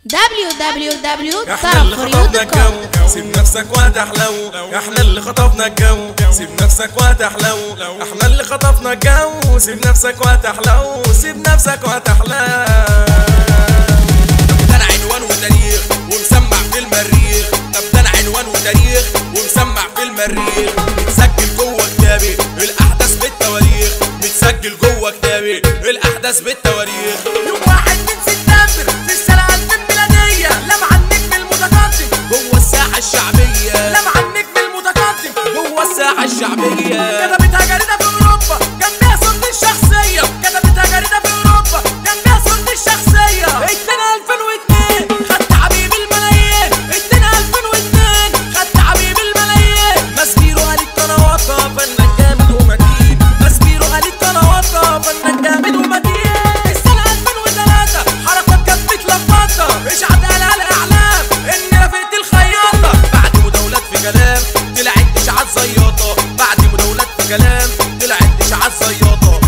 احنا اللي خطفنا www.tarafryu.com الجو سيب نفسك وهتحلو احنا اللي خطفنا الجو سيب نفسك وهتحلو احنا اللي خطفنا الجو سيب نفسك وهتحلو سيب نفسك وهتحلو طب ده انا عنوان وتاريخ ومسمع في المريخ طب ده انا عنوان وتاريخ ومسمع في المريخ متسجل جوه كتابي الاحداث بالتواريخ متسجل جوه كتابي الاحداث بالتواريخ يوم واحد من سبتمبر في السنه 2000 ميلاديه لمع النجم المتقدم جوه الساحه الشعبيه لمع النجم المتقدم جوه الساحه الشعبيه كتبتها جريده في اوروبا كان فيها صورتي الشخصيه كتبتها جريده في اوروبا كان فيها صورتي الشخصيه ادينا 2002 خدت حبيب الملايين ادينا 2002 خدت حبيب الملايين مسبيرو قالت قنواتها فنان جامد ومتين مسبيرو قالت قنواتها فنان جامد ومتين السنه 2003 حركات كانت متلخبطه اشعت قالها الاعلام اني رفقت الخياطه بعد مداولات في كلام طلعت اشاعات زياطه بعد مداولات في كلام طلعت اشاعات زياطه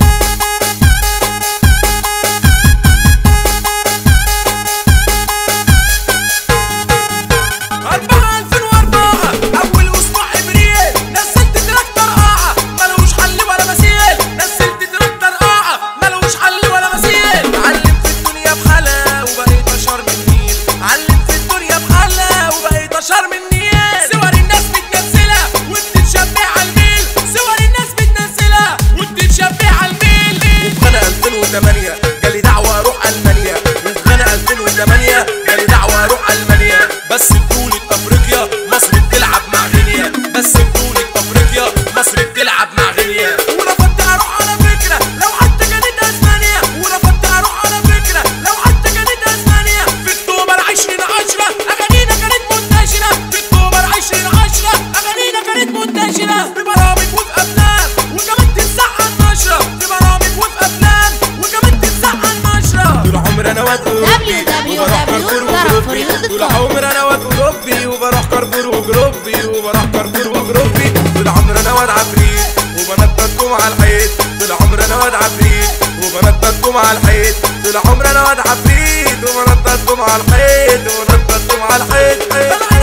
أربعة ألفين وأربعة أول أسبوع إبريل نزلت تراكتر قاعة ملوش حل ولا مثيل نزلت تراكتر قاعة ملوش حل ولا مثيل علم في الدنيا بحالها وبقيت أشهر من النيل علم في الدنيا بحالها وبقيت أشهر من النيل صور الناس بتنزلها وبتتشبه على الميل صور الناس بتنزلها وبتتشبه على الميل وفي سنة 2008 جالي دعوة أروح ألمانيا وفي سنة 2008 جالي دعوة أروح ألمانيا بس بطولة أفريقيا مصر بتلعب مع غينيا بس بطولة أفريقيا مصر بتلعب مع غينيا ورفضت أروح على فكرة لو حتى كانت أسبانيا ورفضت أروح على فكرة لو حتى كانت أسبانيا في أكتوبر 2010 أغانينا كانت منتشرة في أكتوبر 2010 أغانينا كانت منتشرة في برامج وفي أفلام وكمان تتسحن نشرة في برامج وفي أفلام وكمان تتسحن نشرة طول عمري انا واد اوروبي وبروح كارفور وجروبي طول عمري انا واد اوروبي وبروح كارفور وجروبي وبروح كارفور وجروبي طول عمري انا واد عفريت وبنططكم على الحيط طول عمري انا واد عفريت وبنططكم على الحيط طول عمري انا واد عفريت وبنططكم على الحيط وبنططكم على الحيط